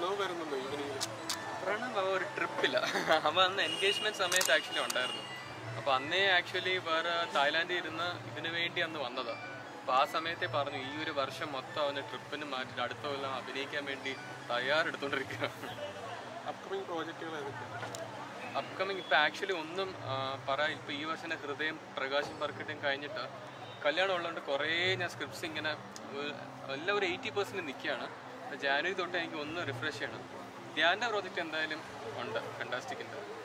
പ്രണവ് വരുന്നുണ്ടോ ഈവനിങ്ങിൽ പ്രണവ് അവ ഒരു ട്രിപ്പില്ല അവ അന്ന് എൻഗേജ്മെന്റ് സമയത്ത് ആക്ച്വലി ഉണ്ടായിരുന്നു അപ്പൊ അന്നേ ആക്ച്വലി വേറെ തായ്ലാൻഡിൽ ഇരുന്ന് ഇതിനു വേണ്ടി അന്ന് വന്നതാ അപ്പൊ ആ സമയത്തെ പറഞ്ഞു ഈ ഒരു വർഷം മൊത്തം അവന് ട്രിപ്പിന് മാറ്റിട്ട് അടുത്ത കൊല്ലം അഭിനയിക്കാൻ വേണ്ടി തയ്യാറെടുത്തോണ്ടിരിക്കുക അപ്കമിങ് പ്രോജക്റ്റുകൾ ഏതൊക്കെയാണ് അപ്കമിങ് ഇപ്പൊ ആക്ച്വലി ഒന്നും ആ, പറ ഇപ്പൊ ഈ വർഷം എൻ്റെ ഹൃദയം പ്രകാശം പറക്കട്ടും കഴിഞ്ഞിട്ട് കല്യാണം ഉള്ളതുകൊണ്ട് കുറേ ഞാൻ സ്ക്രിപ്റ്റ്സ് ഇങ്ങനെ ഒരു- എല്ലാം ഒരു എയ്റ്റി പെർസെന്റ് നിൽക്കുകയാണ് ജാനുവരി തൊട്ട് എനിക്ക് ഒന്ന് റിഫ്രഷ് ചെയ്യണം ധ്യാൻ്റെ പ്രോജക്റ്റ് എന്തായാലും ഉണ്ട് ഫാന്റാസ്റ്റിക്കിൻ്റെ